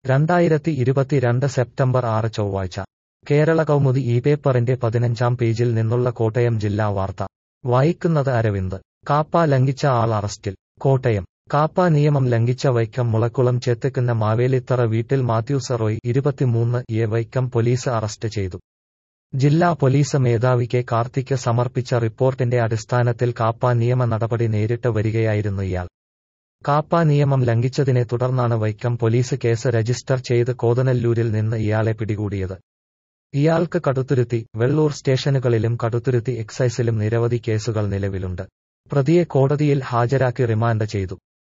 രണ്ടായിരത്തി ഇരുപത്തിരണ്ട് സെപ്റ്റംബർ ആറ് ചൊവ്വാഴ്ച കേരള കൗമുദി ഈ പേപ്പറിന്റെ പതിനഞ്ചാം പേജിൽ നിന്നുള്ള കോട്ടയം ജില്ലാ വാർത്ത വായിക്കുന്നത് അരവിന്ദ് കാപ്പ ലംഘിച്ച ആൾ അറസ്റ്റിൽ കോട്ടയം കാപ്പ നിയമം ലംഘിച്ച വൈക്കം മുളക്കുളം ചെത്തുക്കുന്ന മാവേലിത്തറ വീട്ടിൽ മാത്യൂസ് റോയ് ഇരുപത്തിമൂന്ന് എ വൈക്കം പോലീസ് അറസ്റ്റ് ചെയ്തു ജില്ലാ പോലീസ് മേധാവി കെ കാർത്തിക്ക് സമർപ്പിച്ച റിപ്പോർട്ടിന്റെ അടിസ്ഥാനത്തിൽ കാപ്പ നിയമ നടപടി നേരിട്ട് വരികയായിരുന്നു ഇയാൾ കാപ്പ നിയമം ലംഘിച്ചതിനെ തുടർന്നാണ് വൈക്കം പോലീസ് കേസ് രജിസ്റ്റർ ചെയ്ത് കോതനല്ലൂരിൽ നിന്ന് ഇയാളെ പിടികൂടിയത് ഇയാൾക്ക് കടുത്തുരുത്തി വെള്ളൂർ സ്റ്റേഷനുകളിലും കടുത്തുരുത്തി എക്സൈസിലും നിരവധി കേസുകൾ നിലവിലുണ്ട് പ്രതിയെ കോടതിയിൽ ഹാജരാക്കി റിമാൻഡ് ചെയ്തു